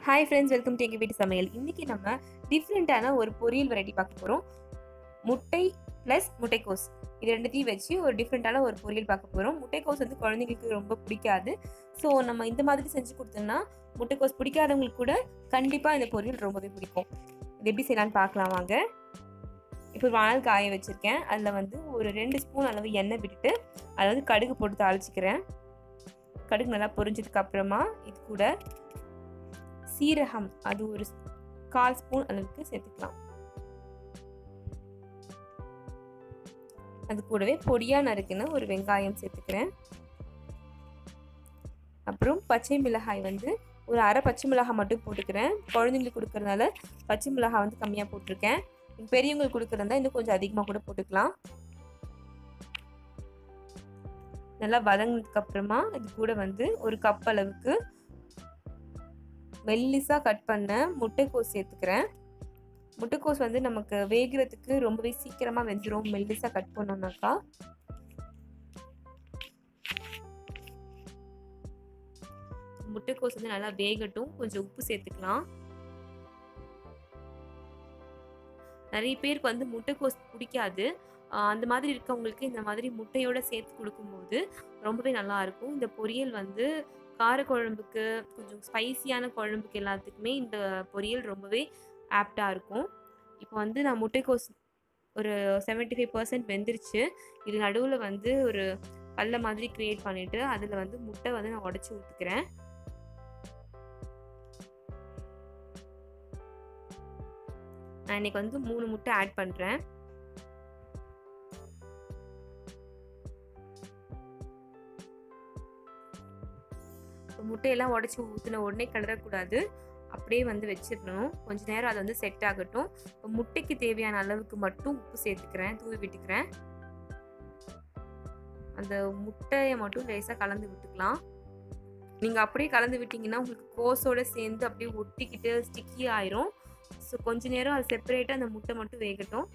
hi friends welcome to எங்கள் வீட்டு சமையல் இன்றைக்கி நம்ம டிஃப்ரெண்ட்டான ஒரு பொரியல் வெரைட்டி பார்க்க போகிறோம் முட்டை ப்ளஸ் முட்டைக்கோஸ் இது ரெண்டுத்தையும் வச்சு ஒரு டிஃப்ரெண்ட்டான ஒரு பொரியல் பார்க்க போகிறோம் முட்டைக்கோஸ் வந்து குழந்தைங்களுக்கு ரொம்ப பிடிக்காது ஸோ நம்ம இந்த மாதிரி செஞ்சு கொடுத்தோம்னா முட்டைக்கோஸ் பிடிக்காதவங்களுக்கு கூட கண்டிப்பாக இந்த பொரியல் ரொம்பவே பிடிக்கும் இது எப்படி செய்யலான்னு பார்க்கலாம் வாங்க இப்போ வானல் காய வச்சுருக்கேன் அதில் வந்து ஒரு ரெண்டு ஸ்பூன் அளவு எண்ணெய் விட்டுட்டு அதில் வந்து கடுகு போட்டு தாளிச்சிக்கிறேன் கடுகு நல்லா பொரிஞ்சதுக்கு அப்புறமா இது கூட சீரகம் அது ஒரு கால் ஸ்பூன் அளவுக்கு சேர்த்துக்கலாம் அது கூடவே பொடியாக நறுக்குன ஒரு வெங்காயம் சேர்த்துக்கிறேன் அப்புறம் பச்சை மிளகாய் வந்து ஒரு அரை பச்சை மிளகாய் மட்டும் போட்டுக்கிறேன் குழந்தைங்களுக்கு கொடுக்கறதுனால பச்சை மிளகாய் வந்து கம்மியாக போட்டிருக்கேன் பெரியவங்களுக்கு கொடுக்குறதா இன்னும் கொஞ்சம் அதிகமாக கூட போட்டுக்கலாம் நல்லா வதங்கினதுக்கு அப்புறமா இது கூட வந்து ஒரு கப் அளவுக்கு மெல்லிஸாக கட் பண்ண முட்டைக்கோஸ் சேர்த்துக்கிறேன் முட்டைக்கோஸ் வந்து நமக்கு வேகிறதுக்கு ரொம்பவே சீக்கிரமாக வெந்துடும் மெல்லிஸாக கட் பண்ணோம்னாக்கா முட்டைக்கோஸ் வந்து நல்லா வேகட்டும் கொஞ்சம் உப்பு சேர்த்துக்கலாம் நிறைய பேருக்கு வந்து முட்டைக்கோஸ் பிடிக்காது அந்த மாதிரி இருக்கவங்களுக்கு இந்த மாதிரி முட்டையோட சேர்த்து கொடுக்கும்போது ரொம்பவே நல்லா இருக்கும் இந்த பொரியல் வந்து காரக்குழம்புக்கு கொஞ்சம் ஸ்பைசியான குழம்புக்கு எல்லாத்துக்குமே இந்த பொரியல் ரொம்பவே ஆப்டாக இருக்கும் இப்போ வந்து நான் முட்டைக்கோஸ் ஒரு செவன்ட்டி ஃபைவ் பர்சன்ட் வெந்துருச்சு இது நடுவில் வந்து ஒரு பல்ல மாதிரி க்ரியேட் பண்ணிவிட்டு அதில் வந்து முட்டை வந்து நான் உடச்சி ஊற்றுக்கிறேன் நான் இன்றைக்கி வந்து மூணு முட்டை ஆட் பண்ணுறேன் முட்டையெல்லாம் உடச்சி ஊற்றின உடனே கிளறக்கூடாது அப்படியே வந்து வச்சிடணும் கொஞ்ச நேரம் அது வந்து செட் ஆகட்டும் இப்போ முட்டைக்கு தேவையான அளவுக்கு மட்டும் உப்பு சேர்த்துக்கிறேன் தூவி விட்டுக்கிறேன் அந்த முட்டையை மட்டும் லேசாக கலந்து விட்டுக்கலாம் நீங்கள் அப்படியே கலந்து விட்டிங்கன்னா உங்களுக்கு கோஸோடு சேர்ந்து அப்படியே ஒட்டிக்கிட்டு ஸ்டிக்கி ஆயிரும் ஸோ கொஞ்ச நேரம் அது செப்பரேட்டாக அந்த முட்டை மட்டும் வேகட்டும்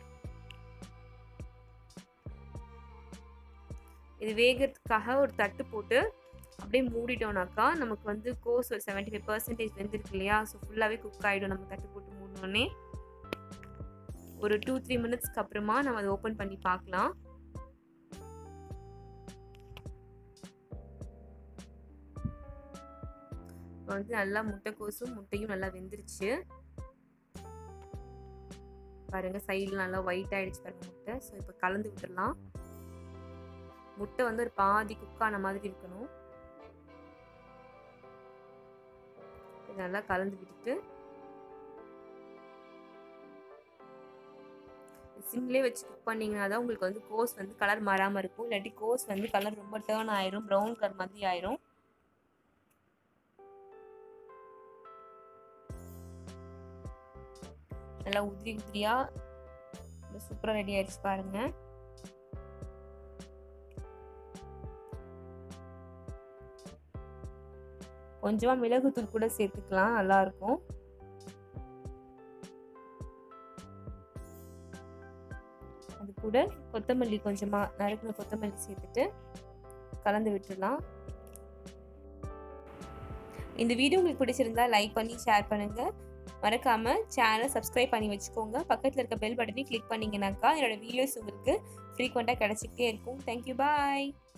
இது வேகிறதுக்காக ஒரு தட்டு போட்டு அப்படியே மூடிட்டோம்னாக்கா நமக்கு வந்து கோஸ் ஒரு செவன்ட்டி ஃபைவ் பர்சன்டேஜ் வெந்திருக்கு இல்லையா ஸோ ஃபுல்லாகவே குக் ஆகிடும் நம்ம தட்டு போட்டு மூடினோடனே ஒரு டூ த்ரீ மினிட்ஸ்க்கு அப்புறமா நம்ம அதை ஓப்பன் பண்ணி பார்க்கலாம் வந்து நல்லா முட்டைக்கோசும் முட்டையும் நல்லா வெந்துருச்சு பாருங்க சைடில் நல்லா ஒயிட் ஆயிடுச்சு பாருங்க முட்டை ஸோ இப்போ கலந்து விட்டுடலாம் முட்டை வந்து ஒரு பாதி குக்கான மாதிரி இருக்கணும் நல்லா கலந்து விட்டுட்டு சிம்லேயே வச்சு குக் பண்ணிங்கன்னா தான் உங்களுக்கு வந்து கோஸ் வந்து கலர் மாறாமல் இருக்கும் இல்லாட்டி கோஸ் வந்து கலர் ரொம்ப டேர்ன் ஆயிரும் ப்ரௌன் கலர் மாதிரி ஆயிரும் நல்லா உதிரி உதிரியாக சூப்பராக ரெடி ஆயிடுச்சு பாருங்கள் கொஞ்சமாக மிளகுத்தூள் கூட சேர்த்துக்கலாம் நல்லாயிருக்கும் அது கூட கொத்தமல்லி கொஞ்சமாக நறுக்கின கொத்தமல்லி சேர்த்துட்டு கலந்து விட்டுடலாம் இந்த வீடியோ உங்களுக்கு பிடிச்சிருந்தா லைக் பண்ணி ஷேர் பண்ணுங்கள் மறக்காமல் சேனலை சப்ஸ்கிரைப் பண்ணி வச்சுக்கோங்க பக்கத்தில் இருக்க பெல் பட்டனை கிளிக் பண்ணிங்கனாக்கா என்னோடய வீடியோஸ் உங்களுக்கு ஃப்ரீக்வெண்ட்டாக கிடச்சிக்கிட்டே இருக்கும் தேங்க்யூ பாய்